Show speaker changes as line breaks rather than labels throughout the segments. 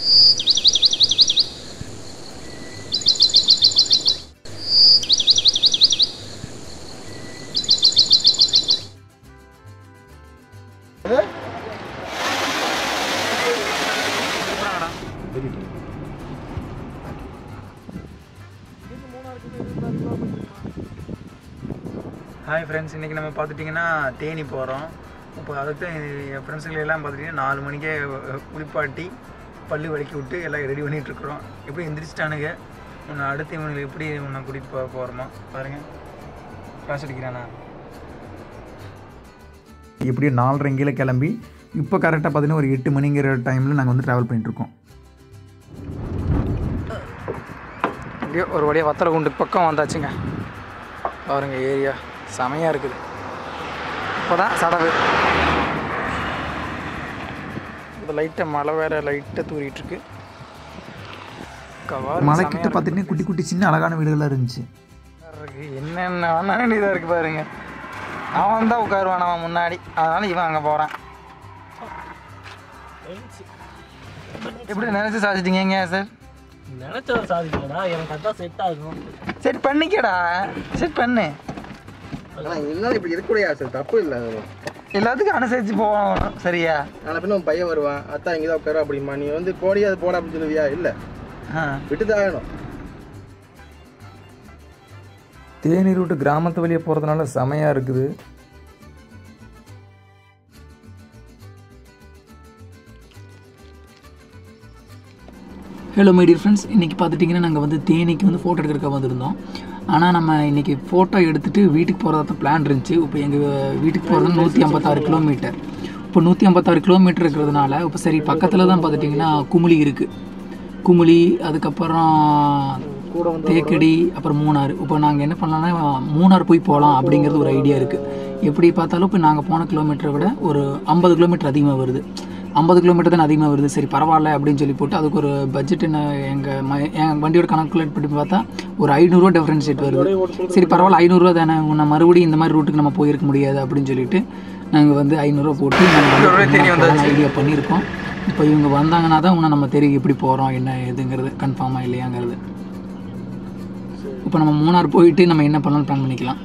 Hi friends இன்றைக்கி நம்ம பார்த்துட்டிங்கன்னா தேனி போகிறோம் இப்போ அதுக்கு என் ஃப்ரெண்ட்ஸுங்களை எல்லாம் பார்த்துட்டிங்கன்னா நாலு மணிக்கே குளிப்பாட்டி பல்லு வலிக்கி விட்டு எல்லாம் ரெடி பண்ணிகிட்ருக்குறோம் எப்படி எந்திரிச்சிட்டானுங்க உன்னை அடுத்து இவனுக்கு எப்படி உன்னை கூட்டிகிட்டு போக போகிறோமா பாருங்கள் கிளாஸ் அடிக்கிறானா
எப்படியும் நாலரைங்கில கிளம்பி இப்போ கரெக்டாக பார்த்தீங்கன்னா ஒரு எட்டு மணிங்கிற டைமில் நாங்கள் வந்து ட்ராவல் பண்ணிட்டுருக்கோம்
எப்படியோ ஒரு வழியாக வத்தலை குண்டு பக்கம் வந்தாச்சுங்க பாருங்க ஏரியா செமையாக இருக்குது இப்போ தான் சடவு இப்போ லைட்டாக மழை வேற லைட்டாக தூரிட்டுருக்கு
மலை கிட்ட பார்த்துட்டு குட்டி குட்டி சின்ன அழகான வீடுகளாக இருந்துச்சு
இருக்கு என்னென்ன பண்ண வேண்டியதாக இருக்குது பாருங்க அவன் தான் உட்காருவான் அவன் முன்னாடி அதனால இவன் அங்கே போகிறான் எப்படி நினச்சி சாதிச்சிட்டீங்க சார்
நினைச்சதை சாதிக்கலடா எனக்கு அதான் செட் ஆகும்
சரி பண்ணிக்கடா சரி பண்ணு
ஆனால் இருந்தாலும் இப்படி இருக்கக்கூடாது சார் தப்பு இல்லை
எல்லாத்துக்கும் அனுசரித்து போகணும் சரியா
நாளை பின்ன உன் பையன் வருவான் அத்தா இங்கே தான் உட்காரு அப்படிமா நீ வந்து போடி அது போட அப்படின்னு சொல்லுவியா இல்லை
ஆ
விட்டு தான் ஆகணும்
தேனி ரூட்டு கிராமத்து வழியே போகிறதுனால செமையாக இருக்குது
ஹலோ மை டியர் ஃப்ரெண்ட்ஸ் இன்றைக்கி பார்த்துட்டிங்கன்னா நாங்கள் வந்து தேனிக்கு வந்து ஃபோட்டோ எடுக்கிறதுக்காக வந்திருந்தோம் ஆனால் நம்ம இன்றைக்கி ஃபோட்டோ எடுத்துகிட்டு வீட்டுக்கு போகிறதா பிளான் இருந்துச்சு இப்போ எங்கள் வீட்டுக்கு போகிறது நூற்றி ஐம்பத்தாறு கிலோமீட்டர் இப்போ நூற்றி ஐம்பத்தாறு கிலோமீட்டர் இருக்கிறதுனால இப்போ சரி பக்கத்தில் தான் பார்த்துட்டிங்கன்னா குமுளி இருக்குது குமுளி அதுக்கப்புறம் தேக்கடி அப்புறம் மூணார் இப்போ நாங்கள் என்ன பண்ணலாம்னா மூணார் போய் போகலாம் அப்படிங்கிறது ஒரு ஐடியா இருக்குது எப்படி பார்த்தாலும் இப்போ நாங்கள் போன கிலோமீட்டரை விட ஒரு ஐம்பது கிலோமீட்டர் அதிகமாக வருது ஐம்பது கிலோமீட்டர் தான் அதிகமாக வருது சரி பரவாயில்ல அப்படின்னு சொல்லி போட்டு அதுக்கு ஒரு பட்ஜெட் என்ன எங்கள் ம என் வண்டியோட கணக்குலேட் பண்ணி பார்த்தா ஒரு ஐநூறுரூவா டிஃப்ரென்ஷியேட் வருது சரி பரவாயில்ல ஐநூறுரூவா தானே உன்னை மறுபடியும் இந்த மாதிரி ரூட்டுக்கு நம்ம போயிருக்க முடியாது அப்படின்னு சொல்லிட்டு நாங்கள் வந்து ஐநூறுரூவா போட்டு நாங்கள் ஐடியா பண்ணியிருக்கோம் இப்போ இவங்க வந்தாங்கன்னா தான் உன்னை நம்ம தெரியும் எப்படி போகிறோம் என்ன எதுங்கிறது கன்ஃபார்மாக இல்லையாங்கிறது இப்போ நம்ம மூணார் போயிட்டு நம்ம என்ன பண்ணலாம் பிளான் பண்ணிக்கலாம்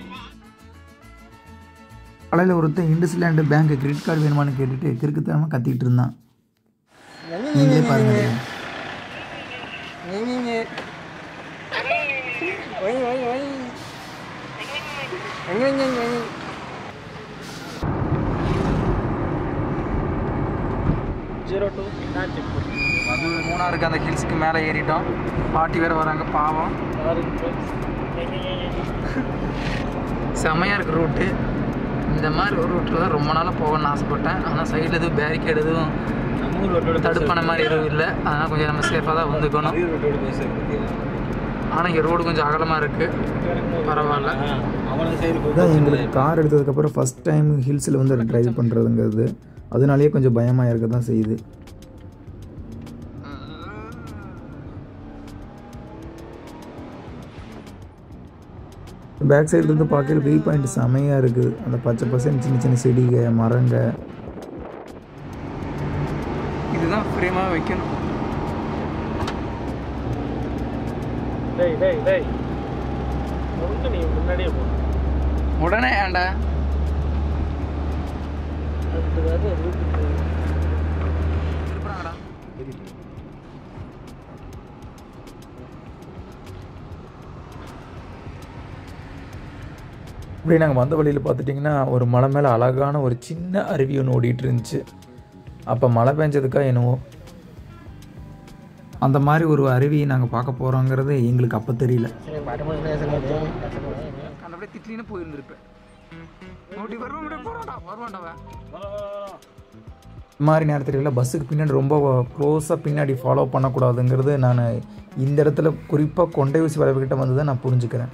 காலையில் ஒருத்தன் இண்டஸ்லேண்டு பேங்க் கிரெடிட் கார்டு வேணுமான்னு கேட்டுட்டு கிறுக்குத்தனமாக கத்திக்கிட்டு இருந்தான் நீங்களே பாருங்க
ஜீரோ டூ நான் செக் பண்ணி
அது மூணாருக்கு அந்த ஹில்ஸுக்கு மேலே ஏறிட்டோம் பாட்டி வேறு வராங்க பாவம் செமையாக இருக்குது ரூட்டு இந்த மாதிரி ஒரு ரூட்டில் தான் ரொம்ப நாளாக போகணும்னு ஆசைப்பட்டேன் ஆனால் சைடில் எதுவும் பேரிகேட் எதுவும்
நம்ம ஊர் ரோட்டோட
தடுப்பான மாதிரி எதுவும் இல்லை அதனால் கொஞ்சம் நம்ம சேஃபாக தான் வந்துக்கணும்
ரோட்டோட பேசுறது
ஆனால் இங்கே ரோடு கொஞ்சம் அகலமாக இருக்குது பரவாயில்ல
அவனுக்கு சைடு
இதான் எங்களுக்கு கார் எடுத்ததுக்கப்புறம் ஃபஸ்ட் டைம் ஹில்ஸில் வந்து ட்ரைவ் பண்ணுறதுங்கிறது அதனாலேயே கொஞ்சம் பயமாக இருக்க தான் செய்யுது பேக் சைடுல இருந்து பார்க்குற வியூ பாயிண்ட் செமையாக இருக்குது அந்த பச்சை பசங்க சின்ன சின்ன செடிங்க மரங்க
இதுதான் ஃப்ரேமாக வைக்கணும்
டேய் டேய் டேய் ஒன்று நீ முன்னாடியே போ
உடனே ஏன்டா
அதுக்காக ரூட்டு
திருப்புறாங்கடா
இப்படி நாங்கள் வந்த வழியில் பார்த்துட்டிங்கன்னா ஒரு மலை மேலே அழகான ஒரு சின்ன அருவி ஒன்று ஓடிட்டு இருந்துச்சு அப்போ மழை பெஞ்சதுக்கா என்னவோ அந்த மாதிரி ஒரு அருவியை நாங்கள் பார்க்க போகிறோங்கிறது எங்களுக்கு அப்போ தெரியல
அந்த அப்படியே திட்டின்னு போயிருந்திருப்பேன் அப்படி வருவான் அப்படியே போறான்டா வருவான்டா அவன்.
இந்த மாதிரி நேரத்துல பஸ்ஸுக்கு பின்னாடி ரொம்ப க்ளோஸாக பின்னாடி ஃபாலோ பண்ணக்கூடாதுங்கிறது நான் இந்த இடத்துல குறிப்பாக கொண்டை ஊசி வளைவுகிட்ட வந்து தான் நான் புரிஞ்சுக்கிறேன்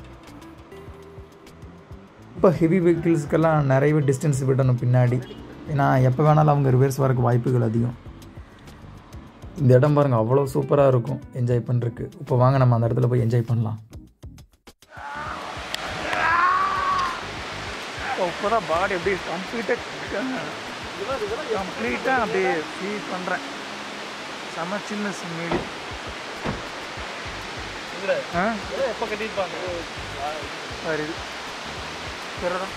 இப்போ ஹெவி வெஹிக்கிள்ஸ்க்கெல்லாம் நிறையவே டிஸ்டன்ஸ் விடணும் பின்னாடி ஏன்னா எப்போ வேணாலும் அவங்க ரிவர்ஸ் வரக்கு வாய்ப்புகள் அதிகம் இந்த இடம் பாருங்கள் அவ்வளோ சூப்பராக இருக்கும் என்ஜாய் பண்ணுறதுக்கு இப்போ வாங்க நம்ம அந்த இடத்துல போய் என்ஜாய் பண்ணலாம்
இப்போதான் பாடி அப்படியே கம்ப்ளீட்டாக கம்ப்ளீட்டாக அப்படியே ஃபீல் பண்ணுறேன் செம சின்ன மீடு
இல்லை
ஆ
எப்போ கட்டியிருப்பாங்க
வருது பிறதான்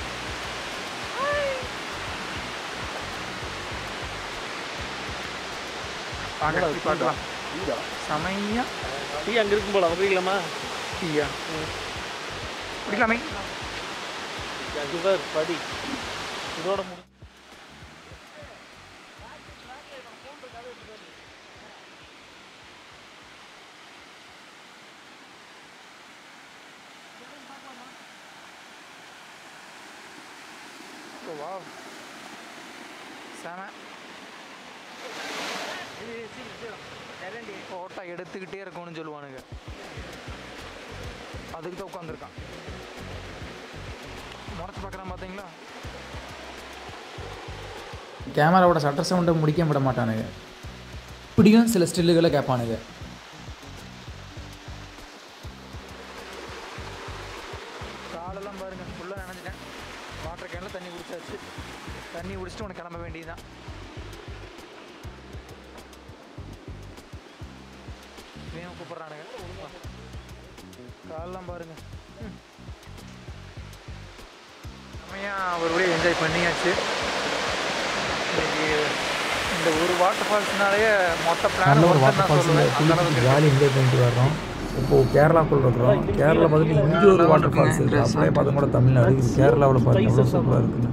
வாங்க டீ பார்க்கலாம் செமையா
டீ அங்கே இருக்கும் போல குடிக்கலாமா
டீயா குடிக்கலாமே
அங்கே பார் படி இதோட முடி
வா செம ஃபோட்டோ எடுத்துக்கிட்டே இருக்கணும்னு சொல்லுவானுங்க அதுக்கு தான் உட்காந்துருக்கான் முறைச்சு பார்க்குறான் பார்த்தீங்களா
கேமராவோட சட்டர் சவுண்டை முடிக்க விட மாட்டானுங்க இப்படியும் சில ஸ்டில்லுகளை கேட்பானுங்க
காலெல்லாம் பாருங்க ஃபுல்லாக நினைஞ்சிட்டேன் வாட்டர் கேனில் தண்ணி குடிச்சாச்சு தண்ணி குடிச்சிட்டு உனக்கு கிளம்ப வேண்டியதுதான் வேணும் கூப்பிட்றானுங்க காலெல்லாம் பாருங்க ம். செம்மையாக ஒரு வழியை என்ஜாய் பண்ணியாச்சு இன்னைக்கு இந்த ஒரு வாட்டர் ஃபால்ஸ்னாலேயே மொத்த பிளான்
நல்ல ஒரு வாட்டர்
தான்
ஃபால்ஸில்
சொல்லுவேன் அந்த அளவுக்கு
குளிச்சுட்டு ஜாலி என்ஜாய் பண்ணிட்டு வர்றோம் இப்போது கேரளாக்குள்ள இருக்கிறோம் கேரளா பார்த்துட்டு இங்கே ஒரு வாட்டர் ஃபால்ஸ் இருக்குது அப்படியே பார்த்து கூட தமிழ்நாடு இது கேரளாவில் பாருங்க எவ்வளோ சூப்பராக இருக்குன்னு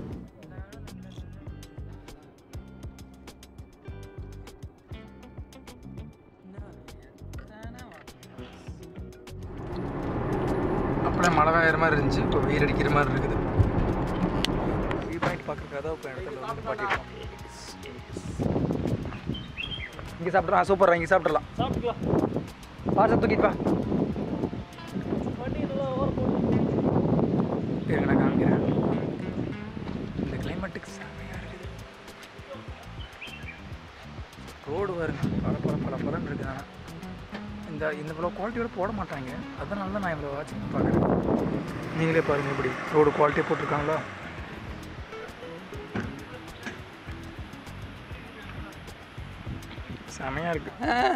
அப்படியே மழை பெய்யுற மாதிரி இருந்துச்சு இப்போ வெயில் அடிக்கிற மாதிரி இருக்குது வியூ பாயிண்ட் பார்க்குறதுக்காக தான் இப்போ இடத்துல வந்து பாட்டிருக்கோம் இங்கே சாப்பிட்றோம் சூப்பர் இங்கே சாப்பிட்றலாம்
சாப்பிட்டுக்கலாம்
பார்சல் தூக்கிட்டு வா
வண்டி நல்லா ஓர போட்டு
இருங்க நான் காமிக்கிறேன் இந்த கிளைமேட்டுக்கு செம்மையாக இருக்குது ரோடு பாருங்க பல பல பல பலன்னு இருக்குது ஆனால் இந்த இந்த இவ்வளோ குவாலிட்டியோட போட மாட்டாங்க அதனால தான் நான் இவ்வளோ வாட்சிங் பார்க்குறேன் நீங்களே பாருங்கள் இப்படி ரோடு குவாலிட்டியாக போட்டிருக்காங்களா செமையாக இருக்கு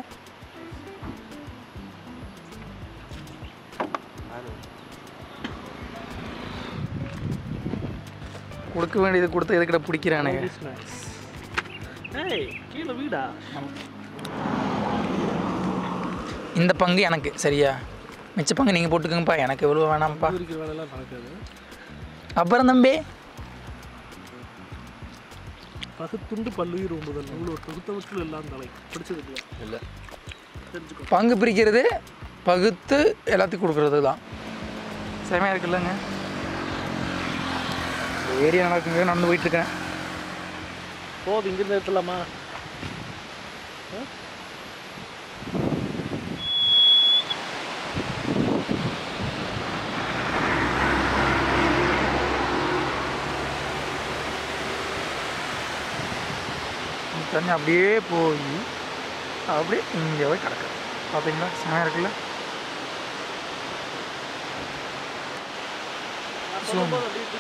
கொடுக்க வேண்டியது கொடுத்து எதுக்கிட்ட பிடிக்கிறானுங்க
ஏய் கீழே வீடா
இந்த பங்கு எனக்கு சரியா மிச்ச பங்கு நீங்கள் போட்டுக்கோங்கப்பா எனக்கு எவ்வளோ வேணாம்ப்பா
இருக்கிற வேலையெல்லாம் நடக்காது
அப்புறம் தம்பி
பகுத்துண்டு பல்லுயிர் ஒம்புதல் நூல் ஒரு பகுத்தவற்றில் எல்லாம் தலை பிடிச்சது இல்லையா இல்லை தெரிஞ்சுக்கோ
பங்கு பிரிக்கிறது பகுத்து எல்லாத்துக்கும் கொடுக்குறது தான் செமையாக இருக்குல்லங்க ஏரியா நல்லா இருக்குங்க நடந்து போயிட்டுருக்கேன்
போதும் இங்கிருந்து எடுத்துலாமா
தண்ணி அப்படியே போய் அப்படியே இங்கே போய் கிடக்கு பார்த்தீங்களா செமையாக இருக்குல்ல Zoom.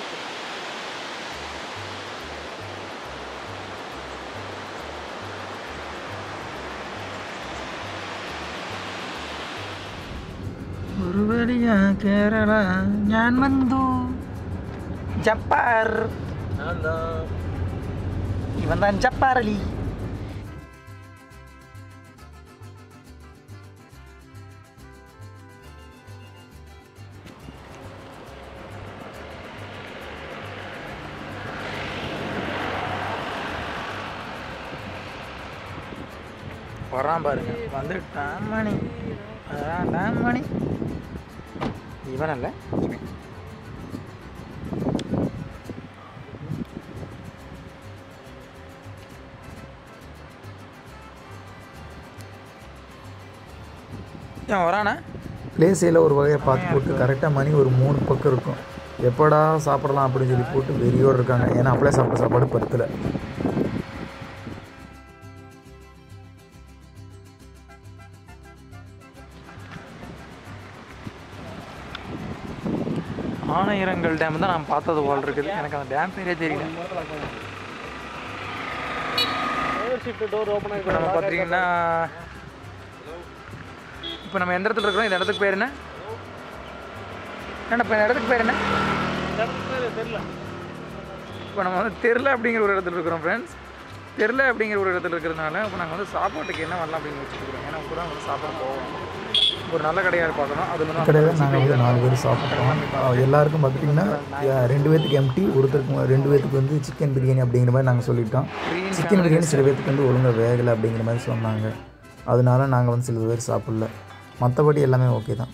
ഒരു വലിയ കേരള ഞാൻ വന്നു ജപ്പാർ ഇവൻ താൻ ജപ്പാറലി வரான் பாருங்க வந்து டாமணி அதான் டாமணி இவன் அல்ல இவன் ஏன் வரானா
பிளேஸையில் ஒரு வகையை பார்த்து போட்டு கரெக்டாக மணி ஒரு மூணு பக்கம் இருக்கும் எப்படா சாப்பிடலாம் அப்படின்னு சொல்லி போட்டு வெறியோடு இருக்காங்க ஏன்னா அப்படியே சாப்பிட்ட சாப்பாடு பத்தில்
ஆனையரங்கல் டேம் தான் நான் பார்த்தது போல் இருக்குது எனக்கு அந்த டேம் பேரே தெரியல
டிரைவர் சீட்டு டோர் ஓப்பன்
இப்போ நம்ம பார்த்துட்டிங்கன்னா இப்போ நம்ம எந்த இடத்துல இருக்கிறோம் இந்த இடத்துக்கு பேர் என்ன என்ன இப்போ இந்த இடத்துக்கு பேர் என்ன
தெரியல
இப்போ நம்ம வந்து தெரில அப்படிங்கிற ஒரு இடத்துல இருக்கிறோம் ஃப்ரெண்ட்ஸ் தெரில அப்படிங்கிற ஒரு இடத்துல இருக்கிறதுனால இப்போ நாங்கள் வந்து சாப்பாட்டுக்கு என்ன வரலாம் அப்படின்னு வச்சுருக்கிறோம் ஏன்னா இப்போ தான் வந்து சாப்பாடு போவோம் ஒரு நல்ல கடையாக பார்க்கணும் அது வந்து
கடையில் நாங்கள் வந்து நாலு பேர் சாப்பிட்டோம் அஹ் எல்லாருக்கும் பார்த்துட்டிங்கன்னா அஹ் ரெண்டு பேர்த்துக்கு எம்டி ஒருத்தருக்கு ரெண்டு பேர்த்துக்கு வந்து சிக்கன் பிரியாணி அப்படிங்கிற மாதிரி நாங்கள் சொல்லிட்டோம் சிக்கன் பிரியாணி சில பேர்த்துக்கு வந்து ஒழுங்காக வேகலை அப்படிங்கிற மாதிரி சொன்னாங்க அதனால நாங்கள் வந்து சில பேர் சாப்பிடல மற்றபடி எல்லாமே ஓகே தான்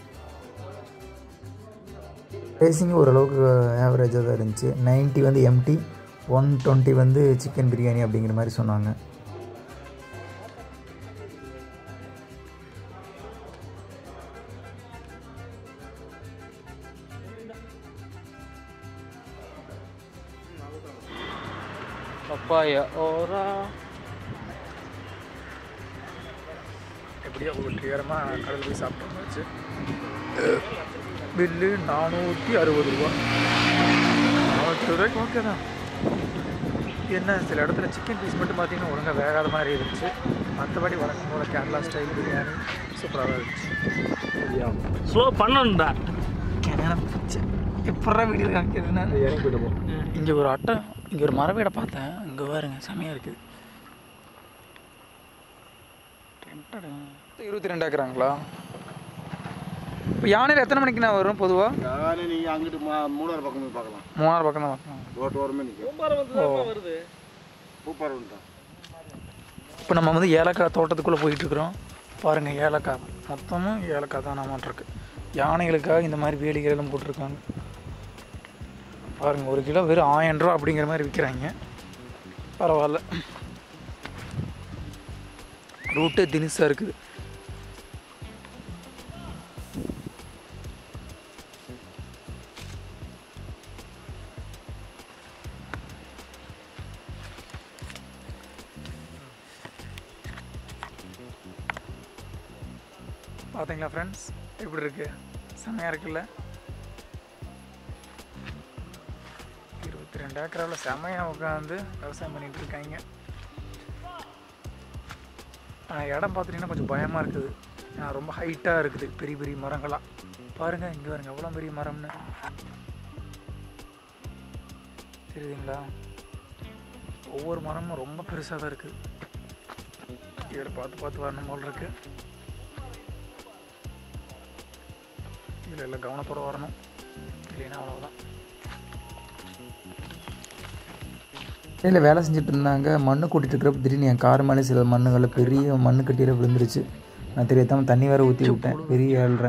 ரேசிங் ஓரளவுக்கு ஆவரேஜாக தான் இருந்துச்சு 90 வந்து எம்டி ஒன் டுவெண்ட்டி வந்து சிக்கன் பிரியாணி அப்படிங்கிற மாதிரி சொன்னாங்க
பப்பாயா ஓரா எப்படியோ வெற்றிகரமாக கடல் போய் சாப்பிட்டு வந்தாச்சு பில்லு நானூற்றி அறுபது ரூபா நானூற்றி ரூபாய்க்கு ஓகே தான் என்ன சில இடத்துல சிக்கன் பீஸ் மட்டும் பார்த்தீங்கன்னா ஒழுங்காக வேகாத மாதிரி இருந்துச்சு மற்றபடி வழக்கம் போல் கேரளா ஸ்டைல் பிரியாணி சூப்பராக இருந்துச்சு
ஸ்லோ பண்ணணும்டா
எப்படா வீடியோ காமிக்கிறதுனா
இறங்கி போயிட்டு போ
இங்கே ஒரு அட்டை இங்கே ஒரு மரவீடை பார்த்தேன் இங்கே பாருங்க செமையாக இருக்குது இருபத்தி ரெண்டு ஏக்கராங்களா இப்போ யானையில் எத்தனை மணிக்கு நான் வரும் பொதுவாக
யானை நீ அங்கிட்டு மூணாறு பக்கம் போய் பார்க்கலாம்
மூணாறு பக்கம் தான் பார்க்கலாம்
ரோட்டு ஓரமே நிற்கும்
பூப்பாறை வந்து தான் வருது
பூப்பாறை வந்துட்டான்
இப்போ நம்ம வந்து ஏலக்காய் தோட்டத்துக்குள்ளே போயிட்டுருக்குறோம் பாருங்கள் ஏலக்காய் மொத்தமும் ஏலக்காய் தான் நாமாட்டிருக்கு யானைகளுக்காக இந்த மாதிரி வேலிகள் எல்லாம் போட்டிருக்காங்க பாருங்கள் ஒரு கிலோ வெறும் ஆயிரம் ரூபா அப்படிங்கிற மாதிரி விற்கிறாங்க பரவாயில்ல ரூட்டே தினிசாக இருக்குது பார்த்தீங்களா ஃப்ரெண்ட்ஸ் எப்படி இருக்கு செம்மையாக இருக்குல்ல இருபத்தி ரெண்டு ஏக்கராவில் செம்மையாக உட்காந்து விவசாயம் பண்ணிட்டு இருக்காங்க ஆனால் இடம் பார்த்துட்டிங்கன்னா கொஞ்சம் பயமாக இருக்குது ஏன்னா ரொம்ப ஹைட்டாக இருக்குது பெரிய பெரிய மரங்களாக பாருங்கள் இங்கே பாருங்க எவ்வளோ பெரிய மரம்னு தெரியுதுங்களா ஒவ்வொரு மரமும் ரொம்ப பெருசாக தான் இருக்குது இதில் பார்த்து பார்த்து வரணும் போல் இருக்குது இதில் எல்லாம் கவனத்தோட வரணும் இல்லைன்னா அவ்வளோதான்
இல்லை வேலை செஞ்சுட்டு இருந்தாங்க மண்ணு கூட்டிகிட்டு இருக்கிறப்ப திடீர்னு என் கார் மேலே சில மண்ணுகளில் பெரிய மண்ணு கட்டியில் விழுந்துருச்சு நான் தெரியாதாம தண்ணி வேற ஊற்றி விட்டேன் பெரிய ஏழ்ரை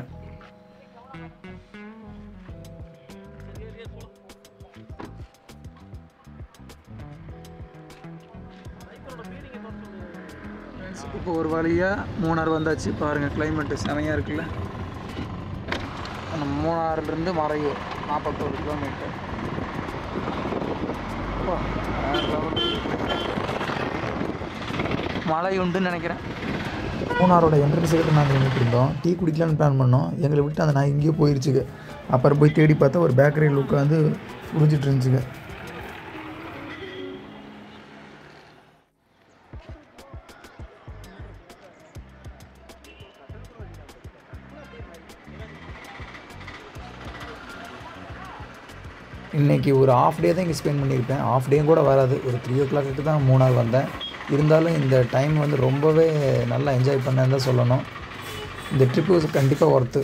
இப்போ ஒரு வழியாக மூணார் வந்தாச்சு பாருங்கள் கிளைமேட்டு செமையாக இருக்குல்ல நம்ம மூணாறுலேருந்து மறையூர் நாற்பத்தோரு கிலோமீட்டர் அப்பா, வேற level. மழை உண்டுன்னு நினைக்கிறேன்
மூணாரோட என்ட்ரன்ஸ் கிட்ட நாங்கள் நின்றுட்டு இருந்தோம் டீ குடிக்கலான்னு பிளான் பண்ணோம் எங்களை விட்டு அந்த நான் எங்கேயோ போயிருச்சுங்க அப்புறம் போய் தேடி பார்த்தா ஒரு பேக்கரியில் உட்காந்து குடிச்சிட்டு இருந்துச்சுங்க இன்றைக்கி ஒரு ஆஃப் டே தான் இங்கே ஸ்பெண்ட் பண்ணியிருப்பேன் ஆஃப் டேயும் கூட வராது ஒரு த்ரீ ஓ கிளாக்கு தான் மூணார் வந்தேன் இருந்தாலும் இந்த டைம் வந்து ரொம்பவே நல்லா என்ஜாய் பண்ணேன்னு தான் சொல்லணும் இந்த ட்ரிப்பு கண்டிப்பாக ஒர்த்து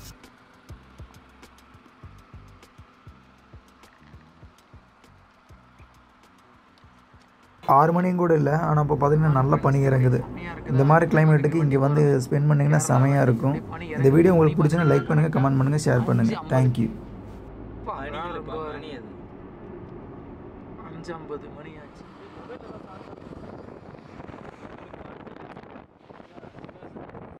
ஆறு மணியும் கூட இல்லை ஆனால் இப்போ பார்த்தீங்கன்னா நல்லா பனி இறங்குது இந்த மாதிரி கிளைமேட்டுக்கு இங்கே வந்து ஸ்பெண்ட் பண்ணிங்கன்னா செமையாக இருக்கும் இந்த வீடியோ உங்களுக்கு பிடிச்சுன்னா லைக் பண்ணுங்கள் கமெண்ட் பண்ணுங்கள் ஷேர் பண்ணுங்கள் தேங்க்யூ
அஞ்சு ஐம்பது மணி ஆச்சு